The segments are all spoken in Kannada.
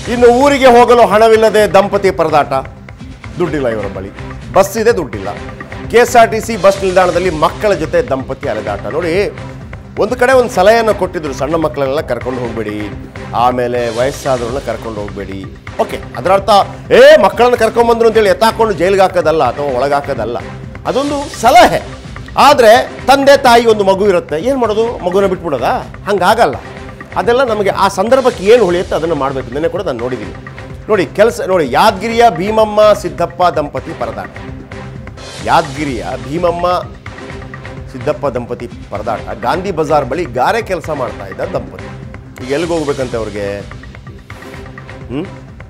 ಇನ್ನು ಊರಿಗೆ ಹೋಗಲು ಹಣವಿಲ್ಲದೆ ದಂಪತಿ ಪರದಾಟ ದುಡ್ಡಿಲ್ಲ ಇವರ ಬಳಿ ಬಸ್ ಇದೆ ದುಡ್ಡಿಲ್ಲ K S R T C bus ನಿಲ್ದಾಣದಲ್ಲಿ ಮಕ್ಕಳ ಜೊತೆ ದಂಪತಿ ಅಲೆದಾಟ ನೋಡಿ ಒಂದು ಕಡೆ ಒಂದು ಸಲಹೆಯನ್ನು ಕೊಟ್ಟಿದ್ರು ಸಣ್ಣ ಮಕ್ಕಳನ್ನೆಲ್ಲ ಕರ್ಕೊಂಡು ಹೋಗಬೇಡಿ ಆಮೇಲೆ ವಯಸ್ಸಾದವ್ರನ್ನ ಕರ್ಕೊಂಡು ಹೋಗಬೇಡಿ ಓಕೆ ಅದರ ಅರ್ಥ ಏ ಮಕ್ಕಳನ್ನ ಕರ್ಕೊಂಬಂದ್ರು ಅಂತೇಳಿ ಎತ್ತಾಕೊಂಡು ಜೈಲಿಗೆ ಹಾಕೋದಲ್ಲ ಅಥವಾ ಒಳಗೆ ಹಾಕೋದಲ್ಲ ಅದೊಂದು ಸಲಹೆ ಆದರೆ ತಂದೆ ತಾಯಿ ಒಂದು ಮಗು ಇರುತ್ತೆ ಏನು ಮಾಡೋದು ಮಗುನ ಬಿಟ್ಬಿಡೋದಾ ಹಂಗಾಗಲ್ಲ ಅದೆಲ್ಲ ನಮಗೆ ಆ ಸಂದರ್ಭಕ್ಕೆ ಏನು ಉಳಿಯುತ್ತೆ ಅದನ್ನು ಮಾಡಬೇಕು ನಿನ್ನೆ ಕೂಡ ನಾನು ನೋಡಿದ್ದೀನಿ ನೋಡಿ ಕೆಲಸ ನೋಡಿ ಯಾದಗಿರಿಯ ಭೀಮಮ್ಮ ಸಿದ್ದಪ್ಪ ದಂಪತಿ ಪರದಾಟ ಯಾದಗಿರಿಯ ಭೀಮಮ್ಮ ಸಿದ್ದಪ್ಪ ದಂಪತಿ ಪರದಾಟ ಗಾಂಧಿ ಬಜಾರ್ ಬಳಿ ಗಾರೆ ಕೆಲಸ ಮಾಡ್ತಾ ಇದ್ದ ದಂಪತಿ ಈಗ ಎಲ್ಲಿಗೆ ಹೋಗ್ಬೇಕಂತೆ ಅವ್ರಿಗೆ ಹ್ಞೂ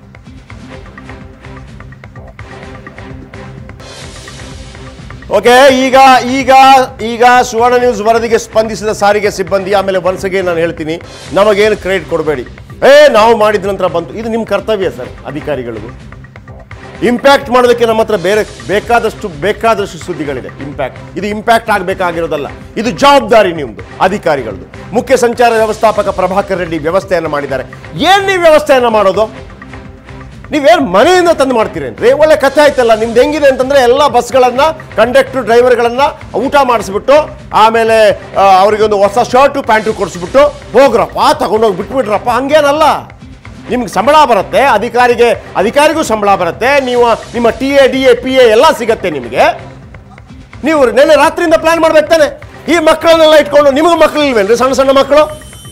ಓಕೆ ಈಗ ಈಗ ಈಗ ಸುವರ್ಣ ನ್ಯೂಸ್ ವರದಿಗೆ ಸ್ಪಂದಿಸಿದ ಸಾರಿಗೆ ಸಿಬ್ಬಂದಿ ಆಮೇಲೆ ಒನ್ಸಗೆ ನಾನು ಹೇಳ್ತೀನಿ ನಮಗೇನು ಕ್ರೆಡಿಟ್ ಕೊಡಬೇಡಿ ಏ ನಾವು ಮಾಡಿದ ನಂತರ ಬಂತು ಇದು ನಿಮ್ಮ ಕರ್ತವ್ಯ ಸರ್ ಅಧಿಕಾರಿಗಳಿಗೂ ಇಂಪ್ಯಾಕ್ಟ್ ಮಾಡೋದಕ್ಕೆ ನಮ್ಮ ಹತ್ರ ಬೇರೆ ಬೇಕಾದಷ್ಟು ಬೇಕಾದಷ್ಟು ಸುದ್ದಿಗಳಿದೆ ಇಂಪ್ಯಾಕ್ಟ್ ಇದು ಇಂಪ್ಯಾಕ್ಟ್ ಆಗಬೇಕಾಗಿರೋದಲ್ಲ ಇದು ಜವಾಬ್ದಾರಿ ನಿಮ್ಮದು ಅಧಿಕಾರಿಗಳದ್ದು ಮುಖ್ಯ ಸಂಚಾರ ವ್ಯವಸ್ಥಾಪಕ ಪ್ರಭಾಕರ್ ರೆಡ್ಡಿ ವ್ಯವಸ್ಥೆಯನ್ನು ಮಾಡಿದ್ದಾರೆ ಏನು ನೀವು ವ್ಯವಸ್ಥೆಯನ್ನು ಮಾಡೋದು ನೀವೇನು ಮನೆಯಿಂದ ತಂದು ಮಾಡ್ತೀರೇನ್ರಿ ಒಳ್ಳೆ ಕಥೆ ಆಯ್ತಲ್ಲ ನಿಮ್ದು ಹೆಂಗಿದೆ ಅಂತಂದ್ರೆ ಎಲ್ಲ ಬಸ್ಗಳನ್ನ ಕಂಡಕ್ಟರ್ ಡ್ರೈವರ್ಗಳನ್ನ ಊಟ ಮಾಡಿಸ್ಬಿಟ್ಟು ಆಮೇಲೆ ಆ, ಅವ್ರಿಗೆ ಒಂದು ಹೊಸ ಶರ್ಟು ಪ್ಯಾಂಟು ಕೊಡಿಸ್ಬಿಟ್ಟು ಹೋಗ್ರಪ್ಪ ತಗೊಂಡೋಗಿ ಬಿಟ್ಬಿಟ್ರಪ್ಪ ಹಂಗೇನಲ್ಲ ನಿಮ್ಗೆ ಸಂಬಳ ಬರುತ್ತೆ ಅಧಿಕಾರಿಗೆ ಅಧಿಕಾರಿಗೂ ಸಂಬಳ ಬರುತ್ತೆ ನೀವು ನಿಮ್ಮ T A D A P A ಎಲ್ಲ ಸಿಗತ್ತೆ ನಿಮಗೆ ನೀವು ನೆನ್ನೆ ರಾತ್ರಿಯಿಂದ ಪ್ಲಾನ್ ಮಾಡ್ಬೇಕು ತಾನೆ ಈ ಮಕ್ಕಳನ್ನೆಲ್ಲ ಇಟ್ಕೊಂಡು ನಿಮಗೆ ಮಕ್ಕಳು ಇಲ್ವೇನ್ರಿ ಸಣ್ಣ ಸಣ್ಣ ಮಕ್ಕಳು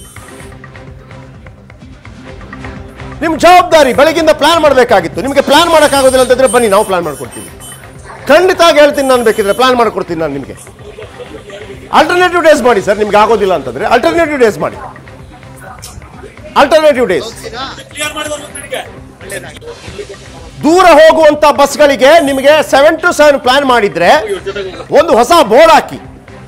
ನಿಮ್ಮ ಜವಾಬ್ದಾರಿ ಬೆಳಗಿಂದ ಪ್ಲಾನ್ ಮಾಡಬೇಕಾಗಿತ್ತು ನಿಮಗೆ ಪ್ಲಾನ್ ಮಾಡೋಕ್ಕಾಗೋದಿಲ್ಲ ಅಂತಂದ್ರೆ ಬನ್ನಿ ನಾವು ಪ್ಲಾನ್ ಮಾಡ್ಕೊಡ್ತೀವಿ ಖಂಡಿತವಾಗಿ ಹೇಳ್ತೀನಿ ನಾನು ಬೇಕಿದ್ರೆ ಪ್ಲಾನ್ ಮಾಡ್ಕೊಡ್ತೀನಿ ನಾನು ನಿಮಗೆ ಆಲ್ಟರ್ನೇಟಿವ್ ಡೇಸ್ ಮಾಡಿ ಸರ್ ನಿಮ್ಗೆ ಆಗೋದಿಲ್ಲ ಅಂತಂದ್ರೆ ಆಲ್ಟರ್ನೇಟಿವ್ ಡೇಸ್ ಮಾಡಿ ಆಲ್ಟರ್ನೇಟಿವ್ ಡೇಸ್ ದೂರ ಹೋಗುವಂತ ಬಸ್ಗಳಿಗೆ ನಿಮಗೆ ಸೆವೆನ್ ಟು ಸೆವೆನ್ ಪ್ಲಾನ್ ಮಾಡಿದ್ರೆ ಒಂದು ಹೊಸ ಬೋರ್ಡ್ ಹಾಕಿ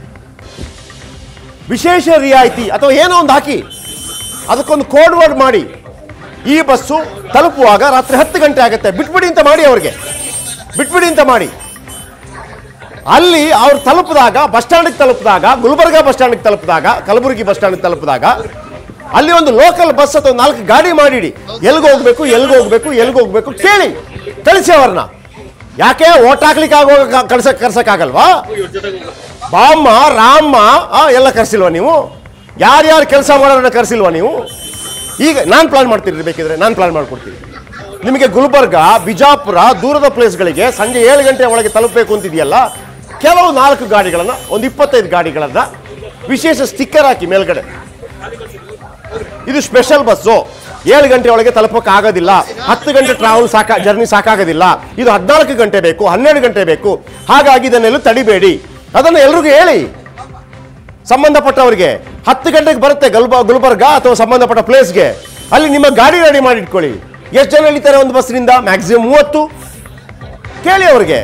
ವಿಶೇಷ ರಿಯಾಯಿತಿ ಅಥವಾ ಏನೋ ಒಂದು ಹಾಕಿ ಅದಕ್ಕೊಂದು ಕೋಡ್ ವರ್ಡ್ ಮಾಡಿ ಈ ಬಸ್ಸು ತಲುಪುವಾಗ ರಾತ್ರಿ ಹತ್ತು ಗಂಟೆ ಆಗುತ್ತೆ ಬಿಟ್ಬಿಡಿ ಅಂತ ಮಾಡಿ ಅವ್ರಿಗೆ ಬಿಟ್ಬಿಡಿ ಅಂತ ಮಾಡಿ ಅಲ್ಲಿ ಅವ್ರು ತಲುಪಿದಾಗ ಬಸ್ ಸ್ಟ್ಯಾಂಡ್ಗೆ ತಲುಪಿದಾಗ ಗುಲ್ಬರ್ಗ ಬಸ್ ಸ್ಟ್ಯಾಂಡ್ಗೆ ತಲುಪಿದಾಗ ಕಲಬುರಗಿ ಬಸ್ ಸ್ಟ್ಯಾಂಡ್ಗೆ ತಲುಪಿದಾಗ ಅಲ್ಲಿ ಒಂದು ಲೋಕಲ್ ಬಸ್ ಅಥವಾ ನಾಲ್ಕು ಗಾಡಿ ಮಾಡಿಡಿ ಎಲ್ಗೆ ಹೋಗ್ಬೇಕು ಎಲ್ಗೆ ಹೋಗ್ಬೇಕು ಎಲ್ಗೆ ಹೋಗ್ಬೇಕು ಕೇಳಿ ಕಳಿಸಿ ಅವ್ರನ್ನ ಯಾಕೆ ಓಟ್ ಹಾಕ್ಲಿಕ್ಕೆ ಆಗೋ ಕಳ್ಸಕ್ ಕರ್ಸಕ್ಕಾಗಲ್ವಾ ಬಾಮ್ಮ ರಾಮ ಆ, ಎಲ್ಲ ಕರ್ಸಿಲ್ವಾ ನೀವು ಯಾರ್ಯಾರು ಕೆಲಸ ಮಾಡೋರನ್ನ ಕರ್ಸಿಲ್ವಾ ನೀವು ಈಗ ನಾನು ಪ್ಲಾನ್ ಮಾಡ್ತೀನಿ ಬೇಕಿದ್ರೆ ನಾನು ಪ್ಲಾನ್ ಮಾಡ್ಕೊಡ್ತೀನಿ ನಿಮಗೆ ಗುಲ್ಬರ್ಗ ಬಿಜಾಪುರ ದೂರದ ಪ್ಲೇಸ್ಗಳಿಗೆ ಸಂಜೆ ಏಳು ಗಂಟೆ ಒಳಗೆ ತಲುಪಬೇಕು ಅಂತಿದೆಯಲ್ಲ ಕೆಲವು ನಾಲ್ಕು ಗಾಡಿಗಳನ್ನ ಒಂದು ಇಪ್ಪತ್ತೈದು ಗಾಡಿಗಳನ್ನ ವಿಶೇಷ ಸ್ಟಿಕ್ಕರ್ ಹಾಕಿ ಮೇಲ್ಗಡೆ ಇದು ಸ್ಪೆಷಲ್ ಬಸ್ಸು ಏಳು ಗಂಟೆ ಒಳಗೆ ತಲುಪಕ್ಕೆ ಆಗೋದಿಲ್ಲ ಹತ್ತು ಗಂಟೆ ಟ್ರಾವೆಲ್ ಸಾಕ ಜರ್ನಿ ಸಾಕಾಗೋದಿಲ್ಲ ಇದು ಹದಿನಾಲ್ಕು ಗಂಟೆ ಬೇಕು ಹನ್ನೆರಡು ಗಂಟೆ ಬೇಕು ಹಾಗಾಗಿ ಇದನ್ನೆಲ್ಲೂ ತಡಿಬೇಡಿ ಅದನ್ನು ಎಲ್ರಿಗೂ ಹೇಳಿ ಸಂಬಂಧಪಟ್ಟವರಿಗೆ ಹತ್ತು ಗಂಟೆಗೆ ಬರುತ್ತೆ ಗಲ್ಬ ಗುಲ್ಬರ್ಗ ಅಥವಾ ಸಂಬಂಧಪಟ್ಟ ಪ್ಲೇಸ್ಗೆ ಅಲ್ಲಿ ನಿಮ್ಮ ಗಾಡಿ ರೆಡಿ ಮಾಡಿ ಇಟ್ಕೊಳ್ಳಿ ಎಷ್ಟು ಜನ ಇಳಿತಾರೆ ಒಂದು ಬಸ್ನಿಂದ ಮ್ಯಾಕ್ಸಿಮಮ್ ಮೂವತ್ತು ಕೇಳಿ ಅವ್ರಿಗೆ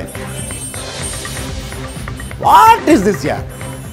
what is this yeah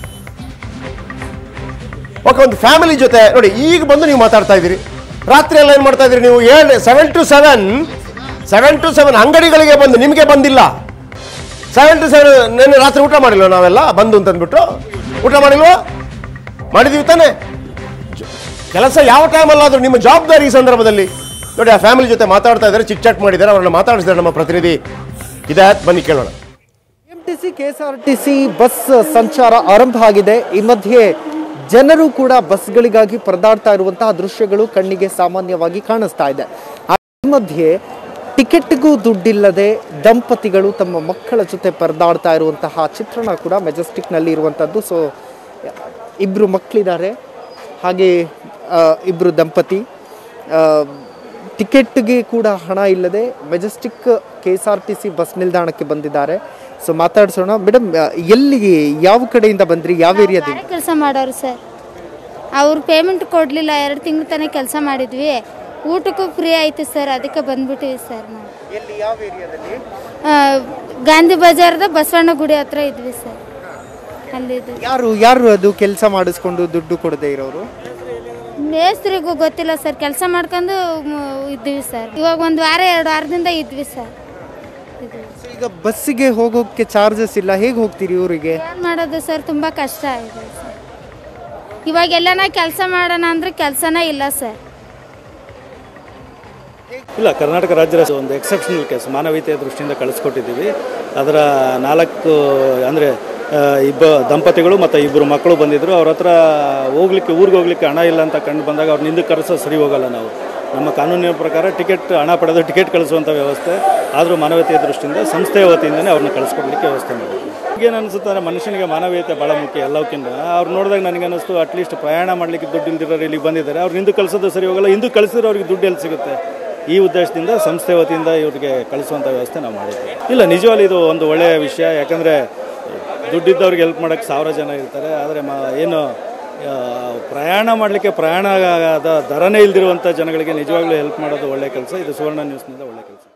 okay ಒಂದು ಫ್ಯಾಮಿಲಿ ಜೊತೆ ನೋಡಿ ಈಗ ಬಂದು ನೀವು ಮಾತಾಡ್ತಾ ಇದ್ದೀರಿ ರಾತ್ರಿ ಎಲ್ಲ ಏನು ಮಾಡ್ತಾ ಇದ್ದೀರಿ ನೀವು ಏಳು seven to seven seven to seven ಅಂಗಡಿಗಳಿಗೆ ಬಂದು ನಿಮಗೆ ಬಂದಿಲ್ಲ ಸೆವೆನ್ ಟು ಸೆವೆನ್ ನಿನ್ನೆ ರಾತ್ರಿ ಊಟ ಮಾಡಿಲ್ವ ನಾವೆಲ್ಲ ಬಂದು ಅಂತಂದ್ಬಿಟ್ಟು ಊಟ ಮಾಡಿಲ್ವಾ ಮಾಡಿದೀವಿ ತಾನೆ ಜ- ಕೆಲಸ ಯಾವ ಟೈಮಲ್ಲಾದರೂ ನಿಮ್ಮ ಜವಾಬ್ದಾರಿ ಈ ಸಂದರ್ಭದಲ್ಲಿ ನೋಡಿ ಆ ಫ್ಯಾಮಿಲಿ ಜೊತೆ ಮಾತಾಡ್ತಾ ಇದ್ದಾರೆ ಚಿಟ್ ಚಾಟ್ ಮಾಡಿದ್ದಾರೆ ಅವ್ರನ್ನ ಮಾತಾಡಿಸಿದ್ದಾರೆ ನಮ್ಮ ಪ್ರತಿನಿಧಿ ಇದೆ ಬನ್ನಿ ಕೇಳೋಣ ಎಂಟಿಸಿ ಕೆಎಸ್ಆರ್ಟಿಸಿ ಬಸ್ ಸಂಚಾರ ಆರಂಭ ಆಗಿದೆ ಈ ಮಧ್ಯೆ ಜನರು ಕೂಡ ಬಸ್ಗಳಿಗಾಗಿ ಪರದಾಡ್ತಾ ಇರುವಂತಹ ದೃಶ್ಯಗಳು ಕಣ್ಣಿಗೆ ಸಾಮಾನ್ಯವಾಗಿ ಕಾಣಿಸ್ತಾ ಇದೆ ಆ ಈ ಮಧ್ಯೆ ಟಿಕೆಟ್ಗೂ ದುಡ್ಡಿಲ್ಲದೆ ದಂಪತಿಗಳು ತಮ್ಮ ಮಕ್ಕಳ ಜೊತೆ ಪರದಾಡ್ತಾ ಇರುವಂತಹ ಚಿತ್ರಣ ಕೂಡ ಮೆಜೆಸ್ಟಿಕ್ನಲ್ಲಿ ಇರುವಂಥದ್ದು ಸೊ ಇಬ್ಬರು ಮಕ್ಕಳಿದ್ದಾರೆ ಹಾಗೆ ಆ, ಇಬ್ರು ದಂಪತಿ ಆ, ಟಿಕೆಟ್ಗೆ ಕೂಡ ಹಣ ಇಲ್ಲದೆ Majestic K S R T C bus ನಿಲ್ದಾಣಕ್ಕೆ ಬಂದಿದ್ದಾರೆ ಸೊ ಮಾತಾಡ್ಸೋಣ ಮೇಡಮ್ ಎಲ್ಲಿಗೆ ಯಾವ ಕಡೆಯಿಂದ ಬಂದ್ರಿ ಯಾವ ಏರಿಯಾದಿಂದ ಕೆಲಸ ಮಾಡೋರು ಸರ್ ಅವ್ರು ಪೇಮೆಂಟ್ ಕೊಡಲಿಲ್ಲ ಎರಡು ತಿಂಗಳು ತನಕ ಕೆಲಸ ಮಾಡಿದ್ವಿ ಊಟಕ್ಕೂ ಫ್ರೀ ಆಯಿತು ಸರ್ ಅದಕ್ಕೆ ಬಂದ್ಬಿಟ್ಟಿವಿ ಸರ್ ನಾವು ಎಲ್ಲಿ ಯಾವ ಏರಿಯಾದಲ್ಲಿ ಆ, ಗಾಂಧಿ ಬಜಾರ್ದ ಬಸವಣ್ಣ ಗುಡಿ ಹತ್ರ ಇದ್ವಿ ಸರ್ ಅಲ್ಲಿದ್ದು ಯಾರು ಯಾರು ಅದು ಕೆಲಸ ಮಾಡಿಸ್ಕೊಂಡು ದುಡ್ಡು ಕೊಡದೆ ಇರೋರು ಮೇಸ್ತ್ರಿಗೂ ಗೊತ್ತಿಲ್ಲ ಸರ್ ಕೆಲಸ ಮಾಡ್ಕೊಂಡು ಮ್, ಇದ್ವಿ ಸರ್ ಇವಾಗ ಒಂದು ವಾರ ಎರಡು ವಾರದಿಂದ ಇದ್ವಿ ಸರ್ ಇದು So, ಈಗ ಬಸ್ಸಿಗೆ ಹೋಗೋಕ್ಕೆ ಚಾರ್ಜಸ್ ಇಲ್ಲ ಹೇಗೆ ಹೋಗ್ತೀರಿ ಊರಿಗೆ ಏನು ಮಾಡೋದು ಸರ್ ತುಂಬ ಕಷ್ಟ ಇದೆ ಸರ್ ಇವಾಗ ಎಲ್ಲನ ಕೆಲಸ ಮಾಡೋಣ ಅಂದ್ರೆ ಕೆಲಸನೇ ಇಲ್ಲ ಸರ್ ಇಲ್ಲ ಕರ್ನಾಟಕ ರಾಜ್ಯ ರಸ್ತೆ ಒಂದು ಎಕ್ಸೆಪ್ಷನಲ್ ಕೇಸ್ ಮಾನವೀಯತೆಯ ದೃಷ್ಟಿಯಿಂದ ಕಳಿಸ್ಕೊಟ್ಟಿದ್ದೀವಿ ಅದರ ನಾಲ್ಕು ಅಂದರೆ ಇಬ್ಬ ದಂಪತಿಗಳು ಮತ್ತು ಇಬ್ಬರು ಮಕ್ಕಳು ಬಂದಿದ್ದರು ಅವ್ರ ಹತ್ರ ಹೋಗ್ಲಿಕ್ಕೆ ಊರಿಗೆ ಹೋಗ್ಲಿಕ್ಕೆ ಹಣ ಇಲ್ಲ ಅಂತ ಕಂಡು ಬಂದಾಗ ಅವ್ರನ್ನ ಹಿಂದಕ್ಕೆ ಕರೆಸೋ ಸರಿ ಹೋಗಲ್ಲ ನಾವು ನಮ್ಮ ಕಾನೂನಿನ ಪ್ರಕಾರ ಟಿಕೆಟ್ ಹಣ ಪಡೆದು ಟಿಕೆಟ್ ಕಳಿಸುವಂಥ ವ್ಯವಸ್ಥೆ ಆದರೂ ಮಾನವೀಯತೆಯ ದೃಷ್ಟಿಯಿಂದ ಸಂಸ್ಥೆಯ ವತಿಯಿಂದನೇ ಅವ್ರನ್ನ ಕಳಿಸ್ಕೊಡ್ಲಿಕ್ಕೆ ವ್ಯವಸ್ಥೆ ಮಾಡಿದ್ವಿ ಈಗೇನು ಅನಿಸುತ್ತೆ ಅಂದರೆ ಮನುಷ್ಯನಿಗೆ ಮಾನವೀಯತೆ ಭಾಳ ಮುಖ್ಯ ಎಲ್ಲಕ್ಕಿಂತ ಅವ್ರು ನೋಡಿದಾಗ ನನಗೆ ಅನ್ನಿಸ್ತು ಅಟ್ಲೀಸ್ಟ್ ಪ್ರಯಾಣ ಮಾಡಲಿಕ್ಕೆ ದುಡ್ಡು ಇಲ್ದಿರೋರು ಇಲ್ಲಿಗೆ ಬಂದಿದ್ದಾರೆ ಅವ್ರು ಹಿಂದೂ ಕಳಿಸೋದು ಸರಿ ಹೋಗಲ್ಲ ಹಿಂದೂ ಕಳಿಸಿದ್ರೆ ಅವ್ರಿಗೆ ದುಡ್ಡು ಎಲ್ಲಿ ಸಿಗುತ್ತೆ ಈ ಉದ್ದೇಶದಿಂದ ಸಂಸ್ಥೆ ವತಿಯಿಂದ ಇವರಿಗೆ ಕಳಿಸುವಂಥ ವ್ಯವಸ್ಥೆ ನಾವು ಮಾಡಿದ್ವಿ ಇಲ್ಲ ನಿಜವಾಗ್ಲೂ ಇದು ಒಂದು ಒಳ್ಳೆಯ ವಿಷಯ ಯಾಕಂದರೆ ದುಡ್ಡಿದ್ದವ್ರಿಗೆ ಹೆಲ್ಪ್ ಮಾಡೋಕ್ಕೆ ಸಾವಿರ ಜನ ಇರ್ತಾರೆ ಆದರೆ ಮ ಏನು ಆ, ಪ್ರಯಾಣ ಮಾಡಲಿಕ್ಕೆ ಪ್ರಯಾಣ ದರನೇ ಇಲ್ದಿರುವಂಥ ಜನಗಳಿಗೆ ನಿಜವಾಗ್ಲೂ ಹೆಲ್ಪ್ ಮಾಡೋದು ಒಳ್ಳೆಯ ಕೆಲಸ ಇದು ಸುವರ್ಣ ನ್ಯೂಸ್ನಿಂದ ಒಳ್ಳೆಯ ಕೆಲಸ